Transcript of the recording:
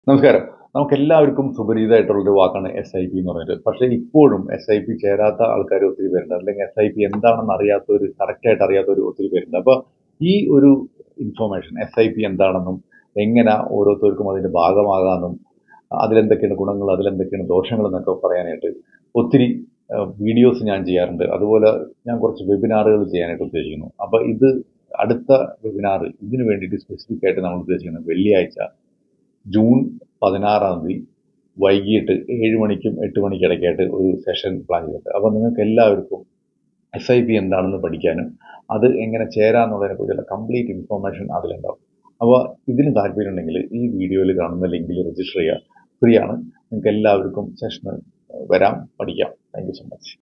നമസ്കാരം നമുക്ക് എല്ലാവർക്കും സുപരിചിതമായിട്ടുള്ളൊരു വാക്കാണ് എസ് ഐ പി എന്ന് പറഞ്ഞിട്ട് പക്ഷേ ഇപ്പോഴും എസ് ഐ പി ചേരാത്ത ആൾക്കാർ ഒത്തിരി പേരുണ്ട് അല്ലെങ്കിൽ എസ് ഐ പി എന്താണെന്ന് അറിയാത്തവർ കറക്റ്റായിട്ട് അറിയാത്തവർ ഒത്തിരി പേരുണ്ട് അപ്പോൾ ഈ ഒരു ഇൻഫോർമേഷൻ എസ് ഐ പി എന്താണെന്നും എങ്ങനെ ഓരോരുത്തർക്കും അതിൻ്റെ ഭാഗമാകാമെന്നും അതിലെന്തൊക്കെയാണ് ഗുണങ്ങൾ അതിലെന്തൊക്കെയാണ് ദോഷങ്ങൾ എന്നൊക്കെ പറയാനായിട്ട് ഒത്തിരി വീഡിയോസ് ഞാൻ ചെയ്യാറുണ്ട് അതുപോലെ ഞാൻ കുറച്ച് വെബിനാറുകൾ ചെയ്യാനായിട്ട് ഉദ്ദേശിക്കുന്നു അപ്പോൾ ഇത് അടുത്ത വെബിനാർ ഇതിനു വേണ്ടിയിട്ട് സ്പെസിഫിക് ആയിട്ട് നമ്മൾ ഉദ്ദേശിക്കുന്നത് വെള്ളിയാഴ്ച ജൂൺ പതിനാറാം തീയതി വൈകിട്ട് ഏഴ് മണിക്കും എട്ട് മണിക്കും ഇടയ്ക്കായിട്ട് ഒരു സെഷൻ പ്ലാൻ ചെയ്തിട്ടുണ്ട് അപ്പോൾ നിങ്ങൾക്ക് എല്ലാവർക്കും എസ് ഐ പി എന്താണെന്ന് പഠിക്കാനും അത് എങ്ങനെ ചേരാമെന്നുള്ളതിനെ കുറിച്ചുള്ള കംപ്ലീറ്റ് ഇൻഫോർമേഷൻ അതിലുണ്ടാവും അപ്പോൾ ഇതിന് താല്പര്യമുണ്ടെങ്കിൽ ഈ വീഡിയോയിൽ കാണുന്ന ലിങ്കിൽ രജിസ്റ്റർ ചെയ്യുക ഫ്രീ ആണ് നിങ്ങൾക്ക് എല്ലാവർക്കും സെഷന് വരാം പഠിക്കാം താങ്ക് യു സോ മച്ച്